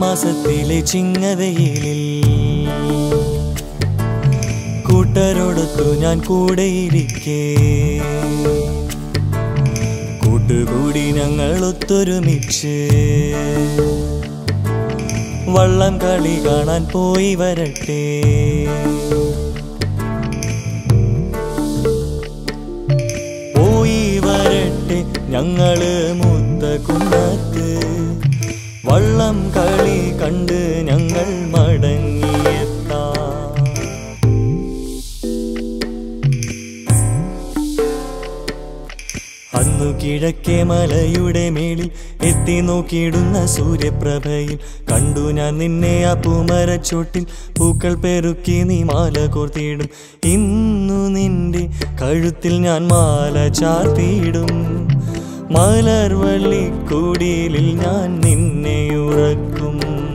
മാസത്തിലെ ചിങ്ങവെയിലിൽ കൂട്ടരോടൊത്തു ഞാൻ കൂടെയിരിക്കേ കൂട്ടുകൂടി ഞങ്ങൾ ഒത്തൊരുമിച്ച് വള്ളം കളി കാണാൻ പോയി വരട്ടെ പോയി വരട്ടെ ഞങ്ങള് മുത്തകുന്നത്ത് വള്ളം കളി കണ്ട് ഞങ്ങൾ മടങ്ങിയെത്താം അന്നു കിഴക്കേ മലയുടെ മേളിൽ എത്തി നോക്കിയിടുന്ന സൂര്യപ്രഭയിൽ കണ്ടു ഞാൻ നിന്നെ ആ പൂമരച്ചോട്ടിൽ പൂക്കൾ പെറുക്കി നീ മാല കോർത്തിയിടും ഇന്നു നിന്റെ കഴുത്തിൽ ഞാൻ മാല ചാർത്തിയിടും മലർവള്ളി കുടിലിൽ ഞാൻ നിന്നെ ഉറക്കും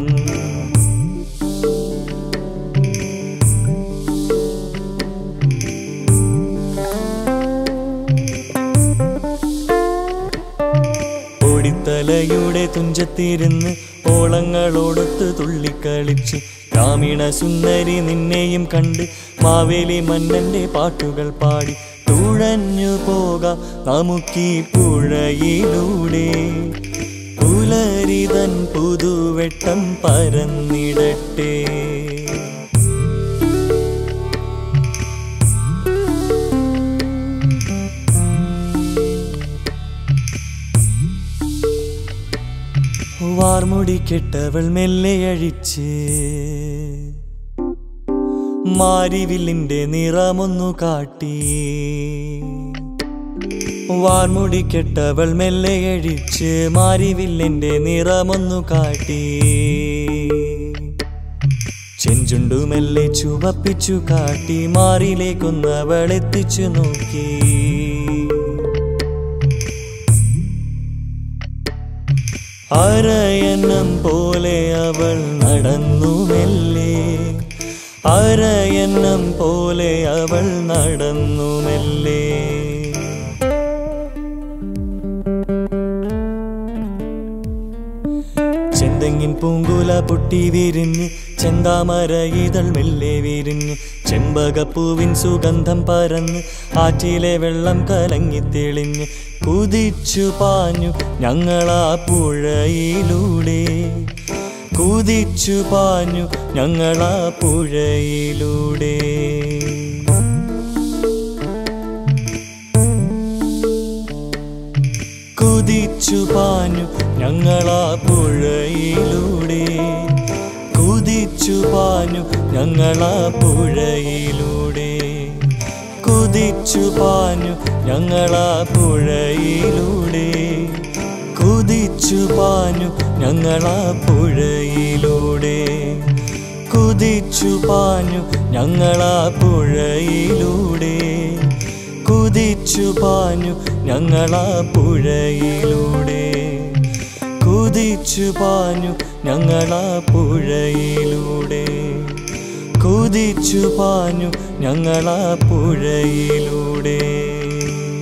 ഓടിത്തലയുടെ തുഞ്ചത്തിരുന്ന് ഓളങ്ങളോടൊത്ത് തുള്ളിക്കളിച്ച് ഗ്രാമീണ സുന്ദരി നിന്നെയും കണ്ട് മാവേലി മന്നന്റെ പാട്ടുകൾ പാടി തുഴഞ്ഞു പോകാം നമുക്കീ പുഴയിലൂടെ പുലരിതൻ പുതുവെട്ടം പരന്നിടട്ടെ വാർമുടി കെട്ടവൾ മെല്ലെ അഴിച്ച് മാരിവില്ലിന്റെ നിറമൊന്നു കാട്ടി വാർമുടി കെട്ടവൾ മെല്ലെ അഴിച്ച് മാരിവില്ലിന്റെ നിറമൊന്നു കാട്ടി ചെഞ്ചുണ്ടു മെല്ലെ ചുവപ്പിച്ചു കാട്ടി മാറിലേക്കൊന്നവൾ എത്തിച്ചു നോക്കി അരയന്നം പോലെ അവൾ നടന്നു മെല്ലെ അരയന്നം പോലെ അവൾ നടന്നു മെല്ലെ ചെന്തെങ്ങിൻ പൂങ്കുല പൊട്ടി വിരിഞ്ഞ് ചെന്താമര ഇതൾ മെല്ലെ വിരിഞ്ഞ് ചെമ്പകപ്പൂവിൻ സുഗന്ധം പരന്ന് ആറ്റിലെ വെള്ളം കലങ്ങി തെളിഞ്ഞ് കുതിച്ചു പാഞ്ഞു ഞങ്ങളാ പുഴയിലൂടെ കുതിച്ചു പാഞ്ഞു ഞങ്ങളാ പുഴയിലൂടെ കുതിച്ചു പാഞ്ഞു ഞങ്ങളാ പുഴയിലൂടെ കുതിച്ചു പാഞ്ഞു ഞങ്ങളാ പുഴയിലൂടെ കുതിച്ചു പാഞ്ഞു ഞങ്ങളാ പുഴയിലൂടെ കുതിച്ചു പാഞ്ഞു ഞങ്ങളാ പുഴയിലൂടെ കുതിച്ചു പാഞ്ഞു ഞങ്ങളാ പുഴയിലൂടെ കുതിച്ചു പാഞ്ഞു ഞങ്ങളാ പുഴയിലൂടെ കുതിച്ചു പാഞ്ഞു ഞങ്ങളാ പുഴയിലൂടെ കുതിച്ചു പാഞ്ഞു ഞങ്ങളാ പുഴയിലൂടെ